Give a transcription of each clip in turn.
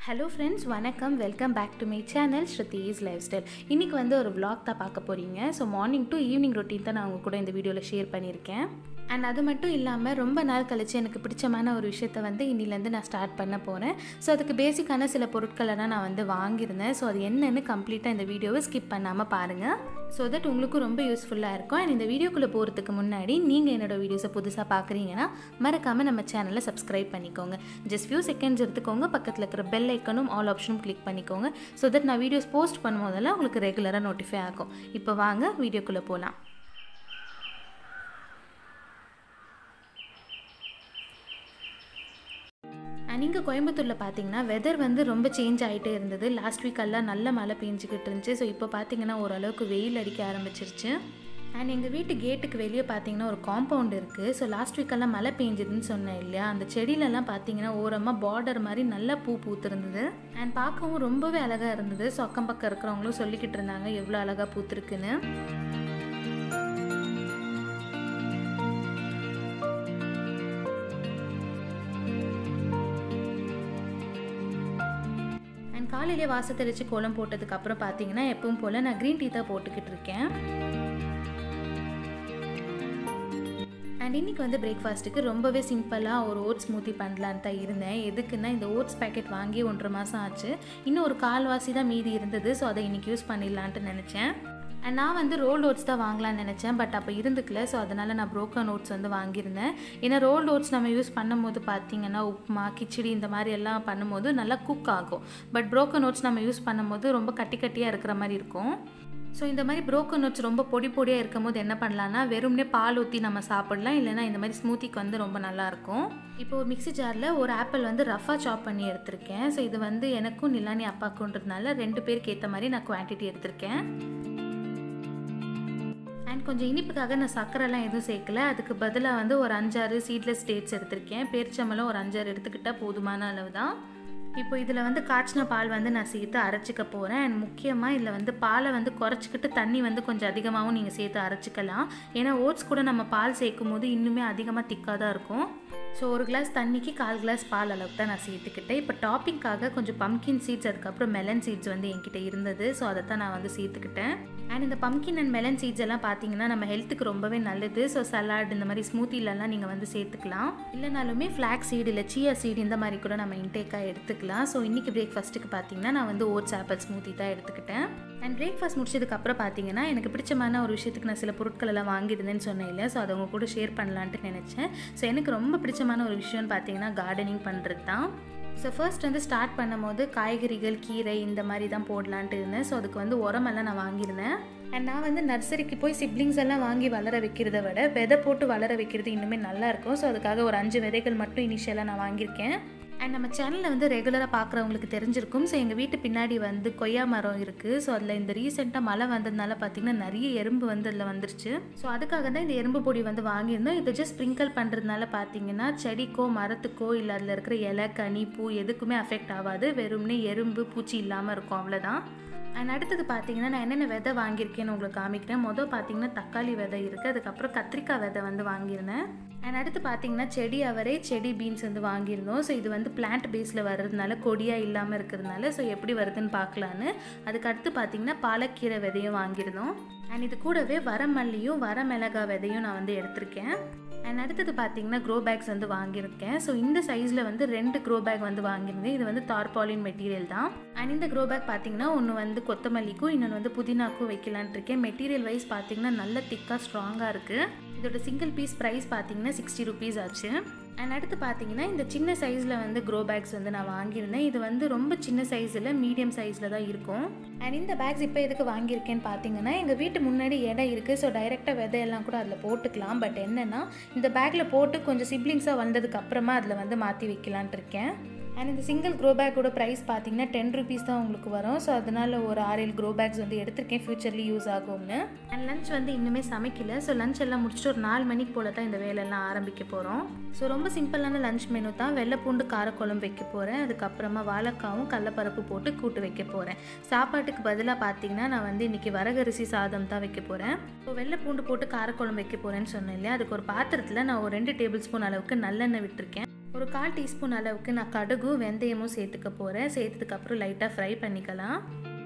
hello friends வணக்கம் welcome back to my channel Shruti's lifestyle இன்றைக்கி வந்து ஒரு vlog தான் பார்க்க போகிறீங்க so morning to evening routine தான் நான் உங்க கூட இந்த வீடியோவில் ஷேர் பண்ணியிருக்கேன் அண்ட் அது மட்டும் இல்லாமல் ரொம்ப நாள் கழிச்சு எனக்கு பிடிச்சமான ஒரு விஷயத்தை வந்து இன்னிலேருந்து நான் ஸ்டார்ட் பண்ண போகிறேன் ஸோ அதுக்கு பேசிக்கான சில பொருட்களெல்லாம் நான் வந்து வாங்கியிருந்தேன் ஸோ அது என்னன்னு கம்ப்ளீட்டாக இந்த வீடியோவை ஸ்கிப் பண்ணாமல் பாருங்கள் ஸோ தட் உங்களுக்கும் ரொம்ப யூஸ்ஃபுல்லாக இருக்கும் அண்ட் இந்த வீடியோக்குள்ளே போகிறதுக்கு முன்னாடி நீங்கள் என்னோட வீடியோஸை புதுசாக பார்க்குறீங்கன்னா மறக்காமல் நம்ம சேனலை சப்ஸ்கிரைப் பண்ணிக்கோங்க ஜஸ்ட் ஃபியூ செகண்ட்ஸ் எடுத்துக்கோங்க பக்கத்தில் இருக்கிற பெல் ஐக்கனும் ஆல் ஆப்ஷனும் கிளிக் பண்ணிக்கோங்க ஸோ தட் நான் வீடியோஸ் போஸ்ட் பண்ணும்போதெல்லாம் உங்களுக்கு ரெகுலராக நோட்டிஃபை ஆகும் இப்போ வாங்க வீடியோக்குள்ளே போகலாம் அண்ட் இங்கே கோயம்புத்தூரில் பார்த்தீங்கன்னா வெதர் வந்து ரொம்ப சேஞ்ச் ஆகிட்டே இருந்தது லாஸ்ட் வீக் எல்லாம் நல்ல மழை பெஞ்சிக்கிட்டு இருந்துச்சு ஸோ இப்போ பார்த்தீங்கன்னா ஓரளவுக்கு வெயில் அடிக்க ஆரம்பிச்சிருச்சு அண்ட் எங்கள் வீட்டு கேட்டுக்கு வெளியே பார்த்தீங்கன்னா ஒரு காம்பவுண்ட் இருக்குது ஸோ லாஸ்ட் வீக்கெல்லாம் மழை பெஞ்சதுன்னு சொன்னேன் இல்லையா அந்த செடியிலலாம் பார்த்தீங்கன்னா ஓரமாக பார்டர் மாதிரி நல்லா பூ பூத்திருந்தது அண்ட் பார்க்கவும் ரொம்பவே அழகாக இருந்தது ஸோ அக்கம் பக்கம் இருக்கிறவங்களும் சொல்லிக்கிட்டு இருந்தாங்க எவ்வளோ அழகாக பூத்திருக்குன்னு அண்ட் காலையிலே வாச தெளித்து கோலம் போட்டதுக்கு அப்புறம் பார்த்தீங்கன்னா எப்பவும் போல் நான் க்ரீன் டீ தான் போட்டுக்கிட்டு இருக்கேன் அண்ட் இன்றைக்கி வந்து பிரேக்ஃபாஸ்ட்டுக்கு ரொம்பவே சிம்பிளாக ஒரு ஓட்ஸ் ஸ்மூத்தி பண்ணலான்னு தான் இருந்தேன் எதுக்குன்னா இந்த ஓட்ஸ் பேக்கெட் வாங்கி ஒன்றரை மாதம் ஆச்சு இன்னும் ஒரு கால்வாசி தான் மீதி இருந்தது ஸோ அதை இன்றைக்கி யூஸ் பண்ணிடலான்ட்டு நினச்சேன் அண்ட் நான் வந்து ரோல் ஓட்ஸ் தான் வாங்கலாம்னு நினச்சேன் பட் அப்போ இருந்துக்கல ஸோ அதனால் நான் ப்ரோக்கன் ஓட்ஸ் வந்து வாங்கியிருந்தேன் ஏன்னா ரோல் ஓட்ஸ் நம்ம யூஸ் பண்ணும்போது பார்த்தீங்கன்னா உப்புமா கிச்சடி இந்த மாதிரி எல்லாம் பண்ணும்போது நல்லா குக் ஆகும் பட் ப்ரோக்கன் ஓட்ஸ் நம்ம யூஸ் பண்ணும்போது ரொம்ப கட்டி கட்டியாக இருக்கிற மாதிரி இருக்கும் ஸோ இந்த மாதிரி ப்ரோக்கன் நோட்ஸ் ரொம்ப பொடி பொடியாக இருக்கும் போது என்ன பண்ணலான்னா வெறும்னே பால் ஊற்றி நம்ம சாப்பிடலாம் இல்லைனா இந்த மாதிரி ஸ்மூத்திக்கு வந்து ரொம்ப நல்லாயிருக்கும் இப்போ ஒரு மிக்ஸி ஜாரில் ஒரு ஆப்பிள் வந்து ரஃபாக சாப் பண்ணி எடுத்திருக்கேன் ஸோ இது வந்து எனக்கும் நிலானி அப்பாக்குன்றதுனால ரெண்டு பேருக்கு ஏற்ற மாதிரி நான் குவான்டிட்டி எடுத்திருக்கேன் அண்ட் கொஞ்சம் இனிப்புக்காக நான் சர்க்கரைலாம் எதுவும் சேர்க்கல அதுக்கு பதிலாக வந்து ஒரு அஞ்சாறு சீட்லெஸ் டேட்ஸ் எடுத்திருக்கேன் பேரிச்சம்பழம் ஒரு அஞ்சாறு எடுத்துக்கிட்டால் போதுமான அளவு தான் இப்போ இதில் வந்து காய்ச்சின பால் வந்து நான் சேர்த்து அரைச்சிக்க போகிறேன் அண்ட் முக்கியமாக இதில் வந்து பாலை வந்து குறைச்சிக்கிட்டு தண்ணி வந்து கொஞ்சம் அதிகமாகவும் நீங்கள் சேர்த்து அரைச்சிக்கலாம் ஏன்னா ஓட்ஸ் கூட நம்ம பால் சேர்க்கும் போது இன்னுமே அதிகமாக திக்காக தான் இருக்கும் ஸோ ஒரு கிளாஸ் தண்ணிக்கு கால் கிளாஸ் பால் அளவுக்கு தான் நான் சேர்த்துக்கிட்டேன் இப்போ டாப்பிங்காக கொஞ்சம் பம்கின் சீட்ஸ் அதுக்கப்புறம் மெலன் சீட்ஸ் வந்து என்கிட்ட இருந்தது ஸோ அதை தான் நான் வந்து சேர்த்துக்கிட்டேன் அண்ட் இந்த பம்கின் அண்ட் மெலன் சீட்ஸ் எல்லாம் பார்த்தீங்கன்னா நம்ம ஹெல்த்துக்கு ரொம்பவே நல்லது ஸோ சலாட் இந்த மாதிரி ஸ்மூத்திலலாம் நீங்கள் வந்து சேர்த்துக்கலாம் இல்லைனாலுமே ஃப்ளாக் சீடு இல்லை சியா சீடு இந்த மாதிரி கூட நம்ம இன்டேக்காக எடுத்துக்கலாம் ஸோ இன்றைக்கி பிரேக்ஃபாஸ்ட்டுக்கு பார்த்தீங்கன்னா நான் வந்து ஓட்ஸ் ஆப்பிள் ஸ்மூத்தி தான் எடுத்துக்கிட்டேன் அண்ட் பிரேக்ஃபாஸ்ட் முடிச்சதுக்கப்புறம் பார்த்தீங்கன்னா எனக்கு பிடிச்சமான ஒரு விஷயத்துக்கு நான் சில பொருட்கள் எல்லாம் வாங்கியிருந்தேன்னு சொன்னேன் இல்லை ஸோ அதை உங்க கூட ஷேர் பண்ணலான்ட்டு நினச்சேன் ஸோ எனக்கு ரொம்ப பிடிச்சமான ஒரு விஷயம்னு பார்த்தீங்கன்னா கார்டனிங் பண்ணுறது தான் ஸோ ஃபர்ஸ்ட் வந்து ஸ்டார்ட் பண்ணும்போது காய்கறிகள் கீரை இந்த மாதிரி தான் போடலான்ட்டு இருந்தேன் ஸோ அதுக்கு வந்து உரமெல்லாம் நான் வாங்கியிருந்தேன் அண்ட் நான் வந்து நர்சரிக்கு போய் சிப்ளிங்ஸ் எல்லாம் வாங்கி வளர வைக்கிறத விட விதை போட்டு வளர வைக்கிறது இன்னுமே நல்லா இருக்கும் ஸோ அதுக்காக ஒரு அஞ்சு விதைகள் மட்டும் இனிஷியலாக நான் வாங்கியிருக்கேன் அண்ட் நம்ம சேனலில் வந்து ரெகுலராக பார்க்குறவங்களுக்கு தெரிஞ்சிருக்கும் ஸோ எங்கள் வீட்டு பின்னாடி வந்து கொய்யா மரம் இருக்குது ஸோ அதில் இந்த ரீசெண்டாக மழை வந்ததுனால பார்த்திங்கன்னா நிறைய எறும்பு வந்து அதில் வந்துருச்சு ஸோ அதுக்காக தான் இந்த எறும்பு பொடி வந்து வாங்கியிருந்தோம் இதை ஜஸ்ட் ஸ்ப்ரிங்கிள் பண்ணுறதுனால பார்த்தீங்கன்னா செடிக்கோ மரத்துக்கோ இல்லை அதில் இருக்கிற இலை கனி பூ எதுக்குமே அஃபெக்ட் ஆகாது வெறும்னே எறும்பு பூச்சி இல்லாமல் இருக்கும் அவ்வளோதான் அண்ட் அடுத்தது பார்த்தீங்கன்னா நான் என்னென்ன விதை வாங்கியிருக்கேன்னு உங்களுக்கு காமிக்கிறேன் மொதல் பார்த்தீங்கன்னா தக்காளி விதை இருக்குது அதுக்கப்புறம் கத்திரிக்காய் விதை வந்து வாங்கியிருந்தேன் அண்ட் அடுத்து பார்த்தீங்கன்னா செடி அவரை செடி பீன்ஸ் வந்து வாங்கியிருந்தோம் ஸோ இது வந்து பிளான்ட் பேஸில் வர்றதுனால கொடியாக இல்லாமல் இருக்கிறதுனால ஸோ எப்படி வருதுன்னு பார்க்கலான்னு அதுக்கு அடுத்து பார்த்தீங்கன்னா பாலக்கீரை விதையும் வாங்கியிருந்தோம் அண்ட் இது கூடவே வரமல்லியும் வரமிளகா விதையும் நான் வந்து எடுத்திருக்கேன் அண்ட் அடுத்தது பார்த்தீங்கன்னா க்ரோ பேக்ஸ் வந்து வாங்கியிருக்கேன் ஸோ இந்த சைஸில் வந்து ரெண்டு க்ரோ பேக் வந்து வாங்கியிருந்தேன் இது வந்து தார்பாலின் மெட்டீரியல் தான் அண்ட் இந்த க்ரோ பேக் பார்த்தீங்கன்னா ஒன்று வந்து கொத்தமல்லிக்கும் இன்னொன்று வந்து புதினாக்கும் வைக்கலான்ட்டு இருக்கேன் மெட்டீரியல் வைஸ் பார்த்தீங்கன்னா நல்ல திக்காக ஸ்ட்ராங்காக இருக்குது இதோட சிங்கிள் பீஸ் ப்ரைஸ் பார்த்தீங்கன்னா சிக்ஸ்டி ருபீஸ் ஆச்சு அண்ட் அடுத்து பார்த்தீங்கன்னா இந்த சின்ன சைஸில் வந்து க்ரோ பேக்ஸ் வந்து நான் வாங்கியிருந்தேன் இது வந்து ரொம்ப சின்ன சைஸில் மீடியம் சைஸில் தான் இருக்கும் அண்ட் இந்த பேக்ஸ் இப்போ எதுக்கு வாங்கியிருக்கேன்னு பார்த்தீங்கன்னா எங்கள் வீட்டு முன்னாடி இடம் இருக்குது ஸோ டைரெக்டாக விதையெல்லாம் கூட அதில் போட்டுக்கலாம் பட் என்னென்னா இந்த பேக்கில் போட்டு கொஞ்சம் சிப்ளிங்ஸாக வந்ததுக்கு அப்புறமா அதில் வந்து மாற்றி வைக்கலான்ட்டு இருக்கேன் அண்ட் இந்த சிங்கிள் க்ரோ பேக்கோட ப்ரைஸ் பார்த்தீங்கன்னா டென் ருபீஸ் தான் உங்களுக்கு வரும் ஸோ அதனால ஒரு ஆறு ஏழு க்ரோ பேக்ஸ் வந்து எடுத்திருக்கேன் ஃபியூச்சர்லி யூஸ் ஆகும்னு அண்ட் லஞ்ச் வந்து இன்னுமே சமைக்கல ஸோ லஞ்ச் எல்லாம் முடிச்சுட்டு ஒரு நாலு மணிக்கு போல தான் இந்த வேலையெல்லாம் ஆரம்பிக்க போகிறோம் ஸோ ரொம்ப சிம்பிளான லஞ்ச் மெனு தான் வெள்ளைப்பூண்டு காரக்குழம்பு வைக்க போகிறேன் அதுக்கப்புறமா வாழைக்காவும் கடலப்பருப்பு போட்டு கூட்டு வைக்க போகிறேன் சாப்பாட்டுக்கு பதிலாக பார்த்தீங்கன்னா நான் வந்து இன்றைக்கி வரகரிசி சாதம் தான் வைக்க போகிறேன் ஸோ வெள்ளைப்பூண்டு போட்டு காரக்குழம்பு வைக்க போகிறேன்னு சொன்னேன் இல்லையா அதுக்கு ஒரு பாத்திரத்தில் நான் ஒரு ரெண்டு டேபிள் ஸ்பூன் அளவுக்கு நல்லெண்ணெய் விட்டுருக்கேன் ஒரு கால் டீஸ்பூன் அளவுக்கு நான் கடுகும் வெந்தயமும் சேர்த்துக்க போகிறேன் சேர்த்ததுக்கப்புறம் லைட்டாக ஃப்ரை பண்ணிக்கலாம்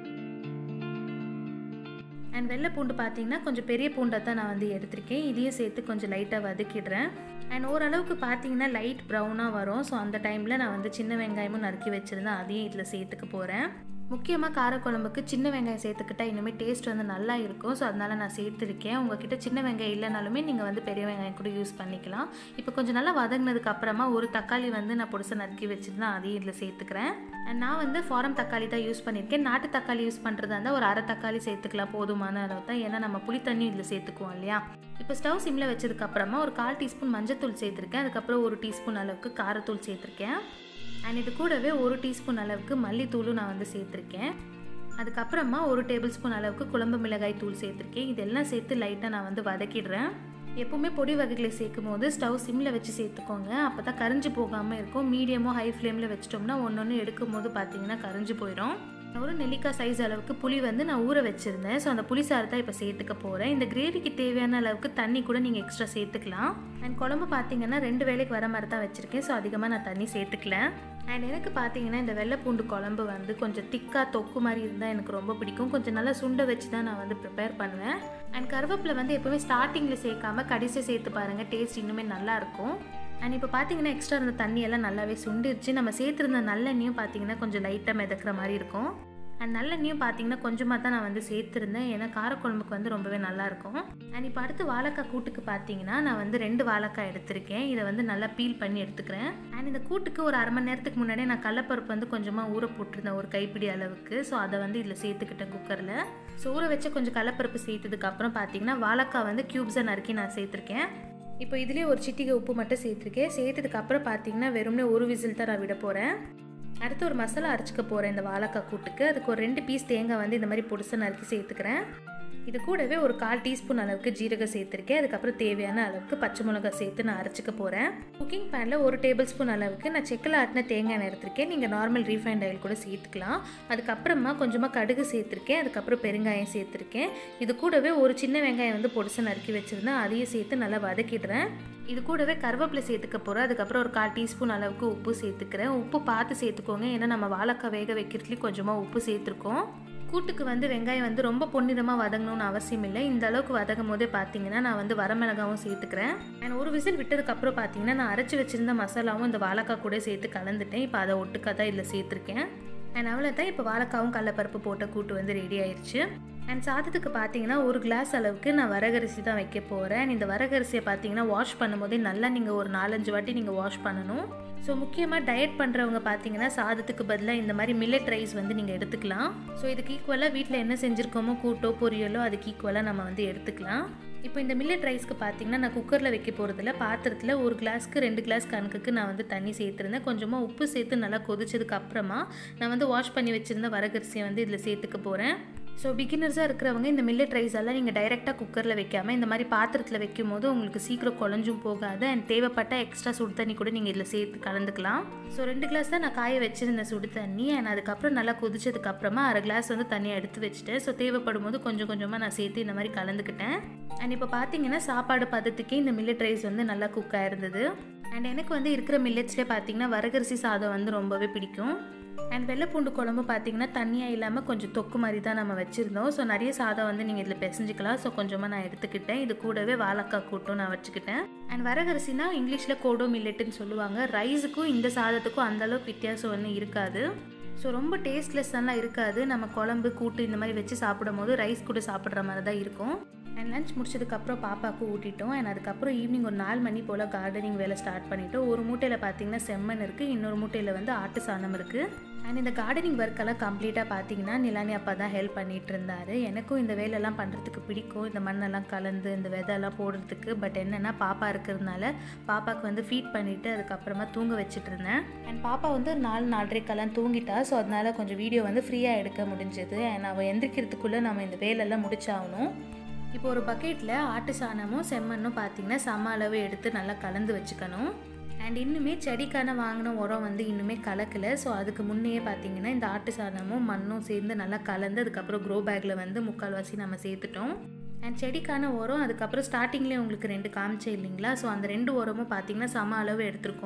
அண்ட் வெள்ளை பூண்டு பார்த்தீங்கன்னா கொஞ்சம் பெரிய பூண்டாக தான் நான் வந்து எடுத்திருக்கேன் இதையும் சேர்த்து கொஞ்சம் லைட்டாக வதக்கிடுறேன் அண்ட் ஓரளவுக்கு பார்த்தீங்கன்னா லைட் ப்ரௌனாக வரும் ஸோ அந்த டைமில் நான் வந்து சின்ன வெங்காயமும் நறுக்கி வச்சுருந்தேன் அதையும் இதில் சேர்த்துக்க போகிறேன் முக்கியமாக காரக்குழம்புக்கு சின்ன வெங்காயம் சேர்த்துக்கிட்டா இன்னுமே டேஸ்ட் வந்து நல்லா இருக்கும் ஸோ அதனால் நான் சேர்த்துருக்கேன் உங்ககிட்ட சின்ன வெங்காயம் இல்லைனாலுமே நீங்கள் வந்து பெரிய வெங்காயம் கூட யூஸ் பண்ணிக்கலாம் இப்போ கொஞ்சம் நல்லா வதங்கினதுக்கு அப்புறமா ஒரு தக்காளி வந்து நான் பொடிசை நறுக்கி வச்சுருந்தேன் அதையும் இதில் சேர்த்துக்கிறேன் அண்ட் நான் வந்து ஃபாரம் தக்காளி தான் யூஸ் பண்ணியிருக்கேன் நாட்டு தக்காளி யூஸ் பண்ணுறதா இருந்தால் ஒரு அரை தக்காளி சேர்த்துக்கலாம் போதுமான அளவு தான் ஏன்னா நம்ம புளி தண்ணி இதில் சேர்த்துக்குவோம் இல்லையா இப்போ ஸ்டவ் சிம்மில் வச்சதுக்கப்புறமா ஒரு கால் டீஸ்பூன் மஞ்சத்தூள் சேர்த்துருக்கேன் அதுக்கப்புறம் ஒரு டீஸ்பூன் அளவுக்கு காரத்தூள் சேர்த்துருக்கேன் அண்ட் இது கூடவே ஒரு டீஸ்பூன் அளவுக்கு மல்லித்தூளும் நான் வந்து சேர்த்துருக்கேன் அதுக்கப்புறமா ஒரு டேபிள் ஸ்பூன் அளவுக்கு குழம்பு மிளகாய் தூள் சேர்த்துருக்கேன் இதெல்லாம் சேர்த்து லைட்டாக நான் வந்து வதக்கிடுறேன் எப்போவுமே பொடி வகைகளை சேர்க்கும் போது ஸ்டவ் சிம்மில் வச்சு சேர்த்துக்கோங்க அப்போ தான் கரிஞ்சு போகாமல் இருக்கும் மீடியமோ ஹை ஃப்ளேமில் வச்சிட்டோம்னா ஒன்று ஒன்று எடுக்கும் போது பார்த்தீங்கன்னா கரிஞ்சு போயிடும் ஒரு நெல்லிக்காய் சைஸ் அளவுக்கு புளி வந்து நான் ஊற வச்சுருந்தேன் ஸோ அந்த புளி சாறு தான் இப்போ சேர்த்துக்க போகிறேன் இந்த கிரேவிக்கு தேவையான அளவுக்கு தண்ணி கூட நீங்கள் எக்ஸ்ட்ரா சேர்த்துக்கலாம் அண்ட் குழம்பு பார்த்தீங்கன்னா ரெண்டு வேலைக்கு வர மாதிரி தான் வச்சுருக்கேன் ஸோ அதிகமாக நான் தண்ணி சேர்த்துக்கல அண்ட் எனக்கு பார்த்தீங்கன்னா இந்த வெள்ளை பூண்டு குழம்பு வந்து கொஞ்சம் திக்காக தொக்கு மாதிரி இருந்தால் எனக்கு ரொம்ப பிடிக்கும் கொஞ்சம் நல்லா சுண்டை வச்சு தான் நான் வந்து ப்ரிப்பேர் பண்ணுவேன் அண்ட் கருவேப்பிலை வந்து எப்போவுமே ஸ்டார்டிங்கில் சேர்க்காம கடைசியாக சேர்த்து பாருங்கள் டேஸ்ட் இன்னுமே நல்லாயிருக்கும் அண்ட் இப்போ பார்த்தீங்கன்னா எக்ஸ்ட்ரா இருந்த தண்ணியெல்லாம் நல்லாவே சுண்டிருச்சு நம்ம சேர்த்துருந்த நல்லெண்ணையும் பார்த்தீங்கன்னா கொஞ்சம் லைட்டாக மிதக்கிற மாதிரி இருக்கும் அண்ட் நல்லெண்ணையும் பார்த்தீங்கன்னா கொஞ்சமாக தான் நான் வந்து சேர்த்துருந்தேன் ஏன்னா காரக்குழம்புக்கு வந்து ரொம்பவே நல்லாயிருக்கும் அண்ட் இப்போ அடுத்து வாழைக்காய் கூட்டுக்கு பார்த்தீங்கன்னா நான் வந்து ரெண்டு வாழைக்காய் எடுத்திருக்கேன் இதை வந்து நல்லா பீல் பண்ணி எடுத்துக்கிறேன் அண்ட் இந்த கூட்டுக்கு ஒரு அரை மணி நேரத்துக்கு முன்னாடியே நான் கடலப்பருப்பு வந்து கொஞ்சமாக ஊற போட்டிருந்தேன் ஒரு கைப்பிடி அளவுக்கு ஸோ அதை வந்து இதில் சேர்த்துக்கிட்டேன் குக்கரில் ஸோ ஊற வச்ச கொஞ்சம் கடலப்பருப்பு சேர்த்ததுக்கப்புறம் பார்த்தீங்கன்னா வாழைக்காய் வந்து க்யூப்ஸை நறுக்கி நான் சேர்த்துருக்கேன் இப்போ இதுலேயே ஒரு சிட்டிகை உப்பு மட்டும் சேர்த்துருக்கேன் சேர்த்ததுக்கப்புறம் பார்த்தீங்கன்னா வெறும்னே ஒரு விசில் தான் நான் விட போகிறேன் அடுத்து ஒரு மசாலா அரைச்சிக்க போகிறேன் இந்த வாழைக்காய் கூட்டுக்கு அதுக்கு ஒரு ரெண்டு பீஸ் தேங்காய் வந்து இந்த மாதிரி பொடிசை நறுக்கி சேர்த்துக்கிறேன் இது கூடவே ஒரு கால் டீஸ்பூன் அளவுக்கு ஜீரகம் சேர்த்துருக்கேன் அதுக்கப்புறம் தேவையான அளவுக்கு பச்சை மிளகாய் சேர்த்து நான் அரைச்சிக்க போகிறேன் குக்கிங் பேனில் ஒரு டேபிள் ஸ்பூன் அளவுக்கு நான் செக்கில் ஆட்டின தேங்காய் எண்ணெய் எடுத்திருக்கேன் நீங்கள் நார்மல் ரீஃபைண்ட் ஆயில் கூட சேர்த்துக்கலாம் அதுக்கப்புறமா கொஞ்சமாக கடுகு சேர்த்துருக்கேன் அதுக்கப்புறம் பெருங்காயம் சேர்த்துருக்கேன் இது கூடவே ஒரு சின்ன வெங்காயம் வந்து பொடிசை நறுக்கி வச்சுருந்தேன் அதையும் சேர்த்து நல்லா வதக்கிடுறேன் இது கூடவே கருவேப்பிலை சேர்த்துக்க போகிறேன் அதுக்கப்புறம் ஒரு கால் டீஸ்பூன் அளவுக்கு உப்பு சேர்த்துக்கிறேன் உப்பு பார்த்து சேர்த்துக்கோங்க ஏன்னா நம்ம வாழைக்காய் வேக வைக்கிறதுலேயும் கொஞ்சமாக உப்பு சேர்த்துருக்கோம் கூட்டுக்கு வந்து வெங்காயம் வந்து ரொம்ப பொன்னிறமாக வதங்கணும்னு அவசியம் இல்லை இந்த அளவுக்கு வதங்கும் போதே பார்த்தீங்கன்னா நான் வந்து வரமிளகாவும் சேர்த்துக்கிறேன் அண்ட் ஒரு விசில் விட்டதுக்கப்புறம் பார்த்தீங்கன்னா நான் அரைச்சி வச்சிருந்த மசாலாவும் இந்த வாழைக்காய் கூட சேர்த்து கலந்துட்டேன் இப்போ அதை ஒட்டுக்காக தான் இதில் சேர்த்துருக்கேன் அண்ட் அவ்வளோதான் இப்போ வாழைக்காவும் கடலப்பருப்பு போட்ட கூட்டு வந்து ரெடி ஆயிடுச்சு அண்ட் சாதத்துக்கு பார்த்தீங்கன்னா ஒரு கிளாஸ் அளவுக்கு நான் வரகரிசி தான் வைக்க போகிறேன் இந்த வரகரிசியை பார்த்தீங்கன்னா வாஷ் பண்ணும்போதே நல்லா நீங்கள் ஒரு நாலஞ்சு வாட்டி நீங்கள் வாஷ் பண்ணணும் ஸோ முக்கியமாக டயட் பண்ணுறவங்க பார்த்தீங்கன்னா சாதத்துக்கு பதிலாக இந்த மாதிரி மில்லட் ரைஸ் வந்து நீங்கள் எடுத்துக்கலாம் ஸோ இதுக்கு ஈக்குவலாக வீட்டில் என்ன செஞ்சுருக்கோமோ கூட்டோ பொரியலோ அதுக்கு ஈக்குவலாக நம்ம வந்து எடுத்துக்கலாம் இப்போ இந்த மில்லட் ரைஸ்க்கு பார்த்தீங்கன்னா நான் குக்கரில் வைக்க போகிறதில்ல பாத்திரத்தில் ஒரு கிளாஸ்க்கு ரெண்டு கிளாஸ் கணக்குக்கு நான் வந்து தண்ணி சேர்த்துருந்தேன் கொஞ்சமாக உப்பு சேர்த்து நல்லா கொதிச்சதுக்கு அப்புறமா நான் வந்து வாஷ் பண்ணி வச்சுருந்த வரகரிசியை வந்து இதில் சேர்த்துக்க போகிறேன் ஸோ பிகினர்ஸாக இருக்கிறவங்க இந்த மில்லட் ரைஸ் எல்லாம் நீங்கள் டைரெக்டாக குக்கரில் வைக்காமல் இந்த மாதிரி பாத்திரத்தில் வைக்கும் போது உங்களுக்கு சீக்கிரம் குழஞ்சும் போகாது அண்ட் தேவைப்பட்ட எக்ஸ்ட்ரா சுடு தண்ணி கூட நீங்கள் இதில் சேர்த்து கலந்துக்கலாம் ஸோ ரெண்டு கிளாஸ் தான் நான் காய வச்சுருந்தேன் சுடு தண்ணி அண்ட் அதுக்கப்புறம் நல்லா கொதிச்சதுக்கப்புறமா அரை கிளாஸ் வந்து தண்ணியை எடுத்து வச்சுட்டேன் ஸோ தேவைப்படும் போது கொஞ்சம் கொஞ்சமாக நான் சேர்த்து இந்த மாதிரி கலந்துக்கிட்டேன் அண்ட் இப்போ பார்த்தீங்கன்னா சாப்பாடு பதத்துக்கே இந்த மில்லட் ரைஸ் வந்து நல்லா குக் ஆயிருந்தது அண்ட் எனக்கு வந்து இருக்கிற மில்லட்ஸ்லேயே பார்த்தீங்கன்னா வரகரிசி சாதம் வந்து ரொம்பவே பிடிக்கும் அண்ட் வெள்ளைப்பூண்டு குழம்பு பார்த்தீங்கன்னா தண்ணியாக இல்லாமல் கொஞ்சம் தொக்கு மாதிரி தான் நம்ம வச்சுருந்தோம் ஸோ நிறைய சாதம் வந்து நீங்கள் இதில் பிசைஞ்சிக்கலாம் ஸோ கொஞ்சமாக நான் எடுத்துக்கிட்டேன் இது கூடவே வாழைக்காய் கூட்டும் நான் வச்சுக்கிட்டேன் அண்ட் வரகரிசினா இங்கிலீஷில் கோடோ மில்லட்டுன்னு சொல்லுவாங்க ரைஸுக்கும் இந்த சாதத்துக்கும் அந்தளவுக்கு வித்தியாசம் ஒன்றும் இருக்காது ஸோ ரொம்ப டேஸ்ட்லெஸ்லாம் இருக்காது நம்ம குழம்பு கூட்டு இந்த மாதிரி வச்சு சாப்பிடும் போது ரைஸ் கூட சாப்பிட்ற மாதிரி தான் இருக்கும் அண்ட் லஞ்ச் முடிச்சதுக்கப்புறம் பாப்பாவுக்கு ஊட்டிட்டோம் அண்ட் அதுக்கப்புறம் ஈவினிங் ஒரு நாலு மணி போல் கார்டனிங் வேலை ஸ்டார்ட் பண்ணிட்டோம் ஒரு மூட்டையில் பார்த்தீங்கன்னா செம்மண் இருக்குது இன்னொரு மூட்டையில் வந்து ஆட்டு சாணம் இருக்குது அண்ட் இந்த கார்டனிங் ஒர்க்கெல்லாம் கம்ப்ளீட்டாக பார்த்தீங்கன்னா நிலானி அப்பா தான் ஹெல்ப் பண்ணிட்டு இருந்தாரு எனக்கும் இந்த வேலையெல்லாம் பண்ணுறதுக்கு பிடிக்கும் இந்த மண்ணெல்லாம் கலந்து இந்த விதையெல்லாம் போடுறதுக்கு பட் என்னென்னா பாப்பா இருக்கிறதுனால பாப்பாவுக்கு வந்து ஃபீட் பண்ணிவிட்டு அதுக்கப்புறமா தூங்க வச்சுட்டு இருந்தேன் அண்ட் பாப்பா வந்து ஒரு நாலு நாலரைக்கெல்லாம் தூங்கிட்டா ஸோ அதனால கொஞ்சம் வீடியோ வந்து ஃப்ரீயாக எடுக்க முடிஞ்சது அண்ட் அவள் எந்திரிக்கிறதுக்குள்ளே நம்ம இந்த வேலையெல்லாம் முடிச்சாகணும் இப்போ ஒரு பக்கெட்டில் ஆட்டு சாணமும் செம்மண்ணும் பார்த்தீங்கன்னா சம அளவு எடுத்து நல்லா கலந்து வச்சுக்கணும் அண்ட் இன்னுமே செடிக்கான வாங்கின உரம் வந்து இன்னுமே கலக்கலை ஸோ அதுக்கு முன்னையே பார்த்தீங்கன்னா இந்த ஆட்டு சாணமும் மண்ணும் சேர்ந்து நல்லா கலந்து அதுக்கப்புறம் க்ரோ பேக்கில் வந்து முக்கால்வாசி நம்ம சேர்த்துட்டோம் அண்ட் செடிக்கான உரம் அதுக்கப்புறம் ஸ்டார்டிங்லேயே உங்களுக்கு ரெண்டு காமிச்சே இல்லைங்களா ஸோ அந்த ரெண்டு உரமும் பார்த்தீங்கன்னா சம அளவு எடுத்திருக்கோம்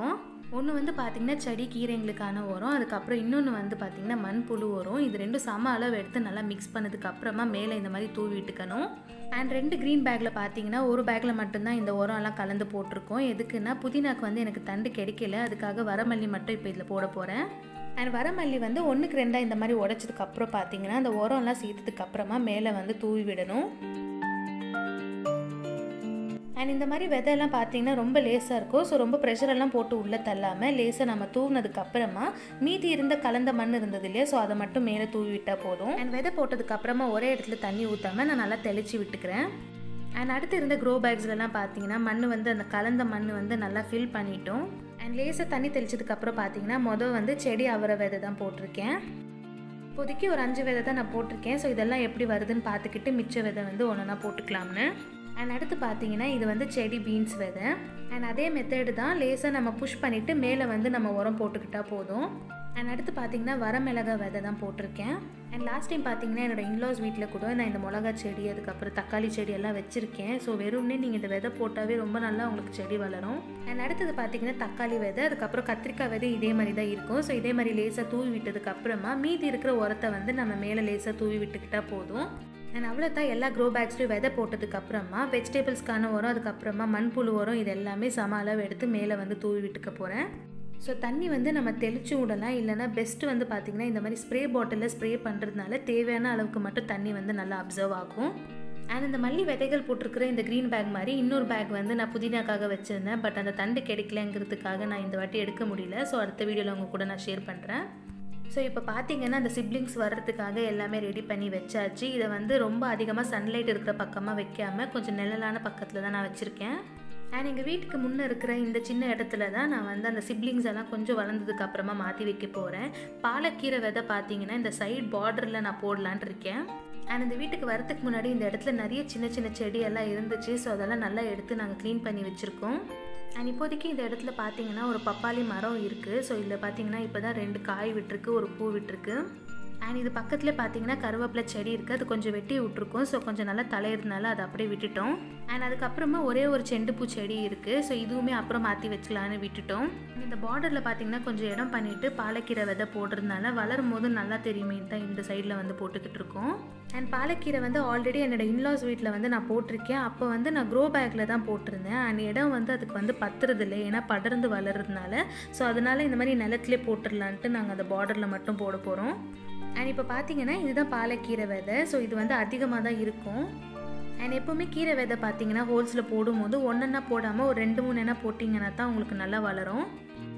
ஒன்று வந்து பார்த்திங்கன்னா செடி கீரைங்களுக்கான உரம் அதுக்கப்புறம் இன்னொன்று வந்து பார்த்திங்கன்னா மண்புழு உரம் இது ரெண்டும் சம அளவு எடுத்து நல்லா மிக்ஸ் பண்ணதுக்கு அப்புறமா மேலே இந்த மாதிரி தூவி விட்டுக்கணும் அண்ட் ரெண்டு க்ரீன் பேக்கில் பார்த்தீங்கன்னா ஒரு பேக்கில் மட்டும்தான் இந்த உரம் எல்லாம் கலந்து போட்டிருக்கோம் எதுக்குன்னா புதினாக்கு வந்து எனக்கு தண்டு கிடைக்கல அதுக்காக வரமல்லி மட்டும் இப்போ இதில் போட போகிறேன் அண்ட் வரமல்லி வந்து ஒன்றுக்கு ரெண்டாக இந்த மாதிரி உடச்சதுக்கு அப்புறம் பார்த்தீங்கன்னா அந்த உரம்லாம் சேர்த்ததுக்கு அப்புறமா மேலே வந்து தூவி விடணும் அண்ட் இந்த மாதிரி விதையெல்லாம் பார்த்தீங்கன்னா ரொம்ப லேசாக இருக்கும் ஸோ ரொம்ப ப்ரெஷரெல்லாம் போட்டு உள்ளே தள்ளாமல் லேசாக நம்ம தூவினதுக்கு அப்புறமா மீதி இருந்த கலந்த மண் இருந்தது இல்லையா ஸோ அதை மட்டும் மேலே தூவி விட்டால் போதும் அண்ட் விதை போட்டதுக்கு அப்புறமா ஒரே இடத்துல தண்ணி ஊற்றாமல் நான் நல்லா தெளித்து விட்டுக்கிறேன் அண்ட் அடுத்து இருந்த க்ரோ பேக்ஸ்லலாம் பார்த்தீங்கன்னா மண் வந்து அந்த கலந்த மண் வந்து நல்லா ஃபில் பண்ணிட்டோம் அண்ட் லேசாக தண்ணி தெளிச்சதுக்கப்புறம் பார்த்தீங்கன்னா மொதல் வந்து செடி அவரை விதை தான் போட்டிருக்கேன் இப்போதைக்கு ஒரு அஞ்சு விதை தான் நான் போட்டிருக்கேன் ஸோ இதெல்லாம் எப்படி வருதுன்னு பார்த்துக்கிட்டு மிச்ச விதை வந்து ஒன்றா போட்டுக்கலாம்னு அண்ட் அடுத்து பார்த்தீங்கன்னா இது வந்து செடி பீன்ஸ் விதை அண்ட் அதே மெத்தடு தான் லேசாக நம்ம புஷ் பண்ணிவிட்டு மேலே வந்து நம்ம உரம் போட்டுக்கிட்டா போதும் அண்ட் அடுத்து பார்த்தீங்கன்னா வரமிளகா விதை தான் போட்டிருக்கேன் அண்ட் லாஸ்ட் டைம் பார்த்தீங்கன்னா என்னோட இன்லாஸ் வீட்டில் கூட நான் இந்த மிளகா செடி அதுக்கப்புறம் தக்காளி செடி எல்லாம் வச்சுருக்கேன் ஸோ வெறும்னே நீங்கள் இந்த விதை போட்டாவே ரொம்ப நல்லா உங்களுக்கு செடி வளரும் அண்ட் அடுத்தது பார்த்தீங்கன்னா தக்காளி விதை அதுக்கப்புறம் கத்திரிக்காய் விதை இதே மாதிரி தான் இருக்கும் ஸோ இதே மாதிரி லேசாக தூவி விட்டதுக்கு அப்புறமா மீதி இருக்கிற உரத்தை வந்து நம்ம மேலே லேசாக தூவி விட்டுக்கிட்டா போதும் அண்ட் அவ்வளோதான் எல்லா க்ரோ பேக்ஸ்லையும் விதை போட்டதுக்கு அப்புறமா வெஜிடபிள்ஸ்க்கான உரம் அதுக்கப்புறமா மண்புழு உரம் இது எல்லாமே சம அளவு எடுத்து மேலே வந்து தூவி விட்டுக்க போகிறேன் ஸோ தண்ணி வந்து நம்ம தெளிச்சு விடலாம் இல்லைனா பெஸ்ட்டு வந்து பார்த்திங்கன்னா இந்த மாதிரி ஸ்ப்ரே பாட்டிலில் ஸ்ப்ரே பண்ணுறதுனால தேவையான அளவுக்கு மட்டும் தண்ணி வந்து நல்லா அப்சர்வ் ஆகும் அண்ட் இந்த மல்லி விதைகள் போட்டிருக்கிற இந்த க்ரீன் பேக் மாதிரி இன்னொரு பேக் வந்து நான் புதினாக்காக வச்சுருந்தேன் பட் அந்த தண்டு கிடைக்கலங்கிறதுக்காக நான் இந்த வாட்டி எடுக்க முடியல ஸோ அடுத்த வீடியோவில் உங்கள் கூட நான் ஷேர் பண்ணுறேன் ஸோ இப்போ பார்த்தீங்கன்னா அந்த சிப்ளிங்ஸ் வர்றதுக்காக எல்லாமே ரெடி பண்ணி வச்சாச்சு இதை வந்து ரொம்ப அதிகமாக சன்லைட் இருக்கிற பக்கமாக வைக்காமல் கொஞ்சம் நிழலான பக்கத்தில் தான் நான் வச்சுருக்கேன் அண்ட் எங்கள் வீட்டுக்கு முன்னே இருக்கிற இந்த சின்ன இடத்துல தான் நான் வந்து அந்த சிப்ளிங்ஸ் எல்லாம் கொஞ்சம் வளர்ந்ததுக்கு அப்புறமா மாற்றி வைக்க போகிறேன் பாலக்கீரை விதை பார்த்தீங்கன்னா இந்த சைட் பார்டரில் நான் போடலான் இருக்கேன் அண்ட் இந்த வீட்டுக்கு வரதுக்கு முன்னாடி இந்த இடத்துல நிறைய சின்ன சின்ன செடி எல்லாம் இருந்துச்சு ஸோ அதெல்லாம் நல்லா எடுத்து நாங்கள் க்ளீன் பண்ணி வச்சுருக்கோம் அண்ட் இப்போதைக்கு இந்த இடத்துல பார்த்தீங்கன்னா ஒரு பப்பாளி மரம் இருக்குது ஸோ இதில் பார்த்தீங்கன்னா இப்போ தான் ரெண்டு காய் விட்டுருக்கு ஒரு பூ விட்டுருக்கு அண்ட் இது பக்கத்தில் பார்த்தீங்கன்னா கருவேப்பிலை செடி இருக்குது அது கொஞ்சம் வெட்டி விட்ருக்கோம் ஸோ கொஞ்சம் நல்லா தலையிறதுனால அதை அப்படியே விட்டுட்டோம் அண்ட் அதுக்கப்புறமா ஒரே ஒரு செண்டுப்பூ செடி இருக்குது ஸோ இதுவுமே அப்புறம் மாற்றி வச்சுக்கலான்னு விட்டுட்டோம் இந்த பார்டரில் பார்த்தீங்கன்னா கொஞ்சம் இடம் பண்ணிவிட்டு பாலக்கீரை விதை போடுறதுனால வளரும் போது நல்லா தெரியுமே தான் இந்த சைடில் வந்து போட்டுக்கிட்டு இருக்கோம் அண்ட் பாலக்கீரை வந்து ஆல்ரெடி என்னோடய இன்லாஸ் வீட்டில் வந்து நான் போட்டிருக்கேன் அப்போ வந்து நான் க்ரோ பேக்கில் தான் போட்டிருந்தேன் அண்ட் இடம் வந்து அதுக்கு வந்து பத்துறது இல்லை ஏன்னா படர்ந்து வளர்றதுனால ஸோ அதனால் இந்த மாதிரி நிலத்திலே போட்டுடலான்ட்டு நாங்கள் அந்த பார்டரில் மட்டும் போட போகிறோம் அண்ட் இப்போ பார்த்தீங்கன்னா இதுதான் பாலக்கீரை விதை ஸோ இது வந்து அதிகமாக தான் இருக்கும் அண்ட் எப்போவுமே கீரை விதை பார்த்தீங்கன்னா ஹோல்ஸில் போடும்போது ஒன்றா போடாமல் ஒரு ரெண்டு மூணு என்ன போட்டிங்கன்னா தான் உங்களுக்கு நல்லா வளரும்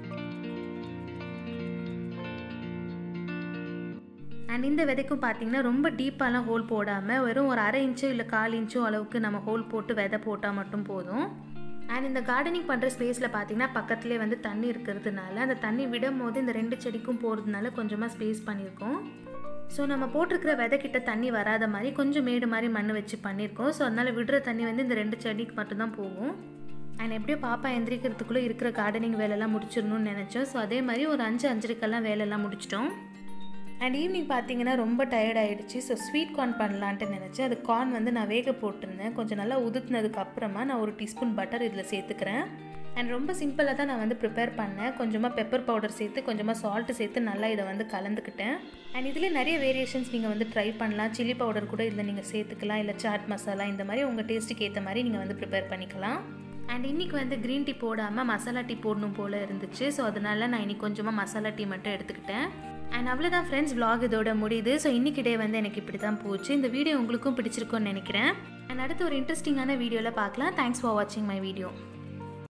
அண்ட் இந்த விதைக்கும் பார்த்தீங்கன்னா ரொம்ப டீப்பாலாம் ஹோல் போடாமல் வெறும் ஒரு அரை இன்ச்சோ இல்லை கால் இன்ச்சோ அளவுக்கு நம்ம ஹோல் போட்டு விதை போட்டால் மட்டும் போதும் அண்ட் இந்த கார்டனிங் பண்ணுற ஸ்பேஸில் பார்த்தீங்கன்னா பக்கத்துலேயே வந்து தண்ணி இருக்கிறதுனால அந்த தண்ணி விடும் போது இந்த ரெண்டு செடிக்கும் போகிறதுனால கொஞ்சமாக ஸ்பேஸ் பண்ணியிருக்கோம் ஸோ நம்ம போட்டிருக்கிற விதைக்கிட்ட தண்ணி வராத மாதிரி கொஞ்சம் மேடு மாதிரி மண் வச்சு பண்ணியிருக்கோம் ஸோ அதனால் விடுற தண்ணி வந்து இந்த ரெண்டு செடிக்கு மட்டும்தான் போகும் அண்ட் எப்படியோ பாப்பா எந்திரிக்கிறதுக்குள்ளே இருக்கிற கார்டனிங் வேலையெல்லாம் முடிச்சிடணும்னு நினச்சோம் ஸோ அதே மாதிரி ஒரு அஞ்சு அஞ்சரைக்கெல்லாம் வேலையெல்லாம் முடிச்சிட்டோம் அண்ட் ஈவினிங் பார்த்தீங்கன்னா ரொம்ப டயர்ட் ஆகிடுச்சு ஸோ ஸ்வீட் கார்ன் பண்ணலான்ட்டு நினச்சேன் அது கார்ன் வந்து நான் வேக போட்டிருந்தேன் கொஞ்சம் நல்லா உதுத்துனதுக்கு அப்புறமா நான் ஒரு டீஸ்பூன் பட்டர் இதில் சேர்த்துக்கிறேன் அண்ட் ரொம்ப சிம்பிளாக தான் நான் வந்து ப்ரிப்பேர் பண்ணேன் கொஞ்சமாக பெப்பர் பவுடர் சேர்த்து கொஞ்சமாக சால்ட்டு சேர்த்து நல்லா இதை வந்து கலந்துக்கிட்டேன் அண்ட் இதில் நிறைய வேரியேஷன்ஸ் நீங்கள் வந்து ட்ரை பண்ணலாம் சில்லி பவுடர் கூட இதில் நீங்கள் சேர்த்துக்கலாம் இல்லை சாட் மசாலா இந்த மாதிரி உங்கள் டேஸ்ட்டுக்கு ஏற்ற மாதிரி நீங்கள் வந்து ப்ரிப்பேர் பண்ணிக்கலாம் அண்ட் இன்றைக்கி வந்து க்ரீன் டீ போடாமல் மசாலா டீ போடணும் போல் இருந்துச்சு ஸோ அதனால் நான் இன்றைக்கி கொஞ்சமாக மசாலா டீ மட்டும் எடுத்துக்கிட்டேன் அண்ட் அவ்வளோதான் ஃப்ரெண்ட்ஸ் vlog இதோட முடியுது ஸோ இன்றைக்கி டே வந்து எனக்கு இப்படி தான் போச்சு இந்த வீடியோ உங்களுக்கும் பிடிச்சிருக்கும்னு நினைக்கிறேன் அண்ட் அடுத்து ஒரு இன்ட்ரெஸ்டிங்கான வீடியோவில் பார்க்கலாம் தேங்க்ஸ் ஃபார் வாட்சிங் மை வீடியோ